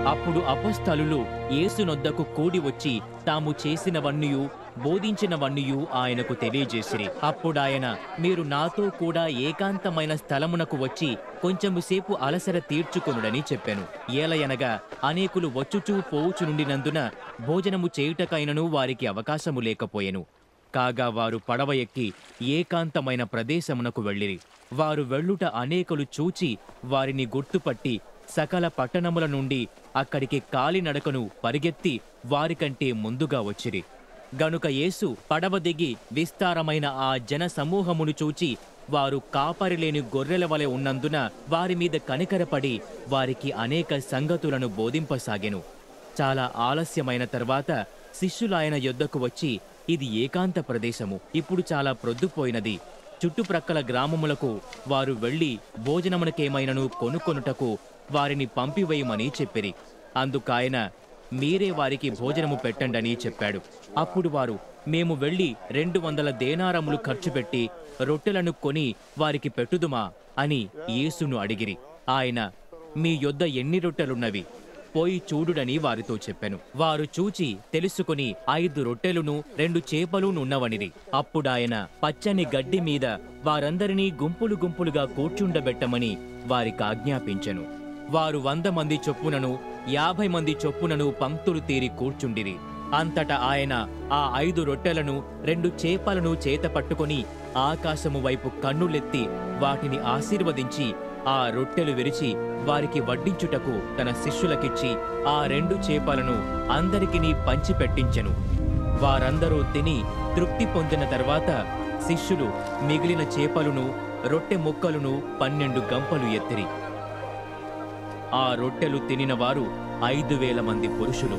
అప్పుడు అపస్థలులు యేసునొద్దకు కూడి వచ్చి తాము చేసినవన్నీయు బోధించినవన్నీయు ఆయనకు తెలియజేసిరి అప్పుడాయన మీరు నాతో కూడా ఏకాంతమైన స్థలమునకు వచ్చి కొంచెము సేపు అలసర తీర్చుకొనుడని చెప్పెను ఏలయనగా అనేకులు వచ్చుచూ పోవుచు నుండినందున భోజనము చేయుటకైనను వారికి అవకాశము లేకపోయెను కాగా వారు పడవ ఎక్కి ఏకాంతమైన ప్రదేశమునకు వెళ్ళిరి వారు వెళ్ళుట అనేకులు చూచి వారిని గుర్తుపట్టి సకల పట్టణముల నుండి అక్కడికి కాలినడకను పరిగెత్తి వారికంటే ముందుగా వచ్చిరి గనుక యేసు పడవ దిగి విస్తారమైన ఆ జన సమూహమును చూచి వారు కాపరిలేని గొర్రెల వలె ఉన్నందున వారి మీద కనికరపడి వారికి అనేక సంగతులను బోధింపసాగెను చాలా ఆలస్యమైన తర్వాత శిష్యులాయన యొద్దకు వచ్చి ఇది ఏకాంత ప్రదేశము ఇప్పుడు చాలా ప్రొద్దుపోయినది చుట్టుప్రక్కల గ్రామములకు వారు వెళ్లి భోజనమునకేమైనను కొనుక్కొనుటకు వారిని పంపివేయమని చెప్పిరి అందుకాయన మీరే వారికి భోజనము పెట్టండని చెప్పాడు అప్పుడు వారు మేము వెళ్లి రెండు వందల దేనారములు ఖర్చు పెట్టి రొట్టెలను కొని వారికి పెట్టుదుమా అని యేసును అడిగిరి ఆయన మీ యొద్ద ఎన్ని రొట్టెలున్నవి పోయి చూడుడని వారితో చెప్పెను వారు చూచి తెలుసుకుని ఐదు రొట్టెలును రెండు చేపలునున్నవనిరి అప్పుడాయన పచ్చని గడ్డి మీద వారందరినీ గుంపులు గుంపులుగా కూర్చుండబెట్టమని వారికి ఆజ్ఞాపించెను వారు వంద మంది చొప్పునను యాభై మంది చొప్పునను పంక్తులు తీరి కూర్చుండిరి అంతటా ఆయన ఆ ఐదు రొట్టెలను రెండు చేపలను చేత పట్టుకొని ఆకాశము వైపు కన్నులెత్తి వాటిని ఆశీర్వదించి ఆ రొట్టెలు విరిచి వారికి వడ్డించుటకు తన శిష్యులకిచ్చి ఆ రెండు చేపలను అందరికిని పంచిపెట్టించెను వారందరూ తిని తృప్తి పొందిన తర్వాత శిష్యులు మిగిలిన చేపలును రొట్టె ముక్కలును పన్నెండు గంపలు ఎత్తిరి ఆ రొట్టెలు తినిన వారు ఐదు వేల మంది పురుషులు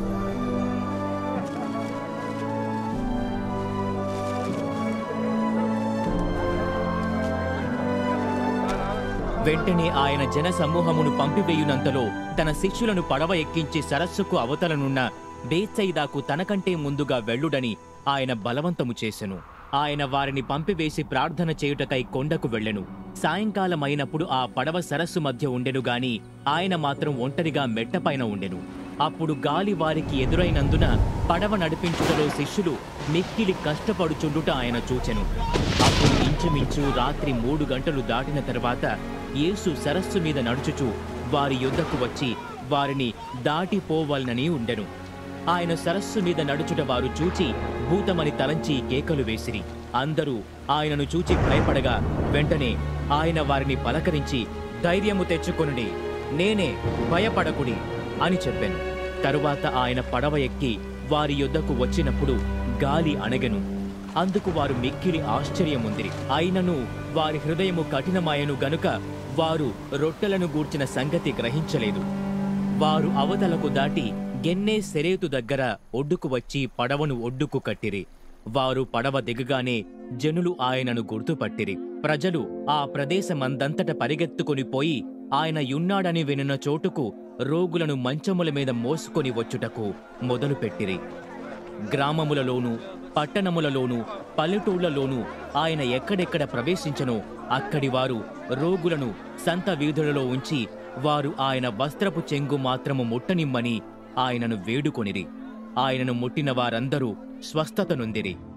వెంటనే ఆయన జన సమూహమును పంపివేయునంతలో తన శిష్యులను పడవ ఎక్కించి సరస్సుకు అవతలనున్న బేత్సైదాకు తనకంటే ముందుగా వెళ్ళుడని ఆయన బలవంతము చేసెను ఆయన వారిని పంపివేసి ప్రార్థన చేయుటకై కొండకు వెళ్ళెను సాయంకాలం అయినప్పుడు ఆ పడవ సరస్సు మధ్య ఉండెను గాని ఆయన మాత్రం ఒంటరిగా మెట్టపైన ఉండెను అప్పుడు గాలి వారికి ఎదురైనందున పడవ నడిపించుటలో శిష్యులు మిక్కిలి కష్టపడుచుండుట ఆయన చూచెను అప్పుడు ఇంచుమించు రాత్రి మూడు గంటలు దాటిన తర్వాత యేసు సరస్సు మీద నడుచుచు వారి యొద్దకు వచ్చి వారిని దాటిపోవాలనని ఉండెను ఆయన సరస్సు మీద నడుచుట వారు చూచి భూతమని తలంచి కేకలు వేసిరి అందరూ ఆయనను చూచి భయపడగా వెంటనే ఆయన వారిని పలకరించి ధైర్యము తెచ్చుకొనుడి నేనే భయపడకుడి అని చెప్పాను తరువాత ఆయన పడవ ఎక్కి వారి యొద్దకు వచ్చినప్పుడు గాలి అణగెను అందుకు వారు మిక్కిలి ఆశ్చర్యముందిరి అయినను వారి హృదయము కఠినమాయను గనుక వారు రొట్టెలను గూర్చిన సంగతి గ్రహించలేదు వారు అవతలకు దాటి గెన్నే సెరేతు దగ్గర ఒడ్డుకు వచ్చి పడవను ఒడ్డుకు కట్టిరి వారు పడవ దిగగానే జనులు ఆయనను గుర్తుపట్టిరి ప్రజలు ఆ ప్రదేశమందంతట పరిగెత్తుకొని పోయి ఆయన యున్నాడని వినున్న చోటుకు రోగులను మంచముల మీద మోసుకొని వచ్చుటకు మొదలుపెట్టిరి గ్రామములలోనూ పట్టణములలోనూ పల్లెటూళ్లలోనూ ఆయన ఎక్కడెక్కడ ప్రవేశించనో అక్కడి వారు రోగులను సంత వీధులలో ఉంచి వారు ఆయన వస్త్రపు చెంగు మాత్రము ముట్టనిమ్మని ఆయనను వేడుకొనిరి ఆయనను ముట్టిన వారందరూ స్వస్థత నొందిరి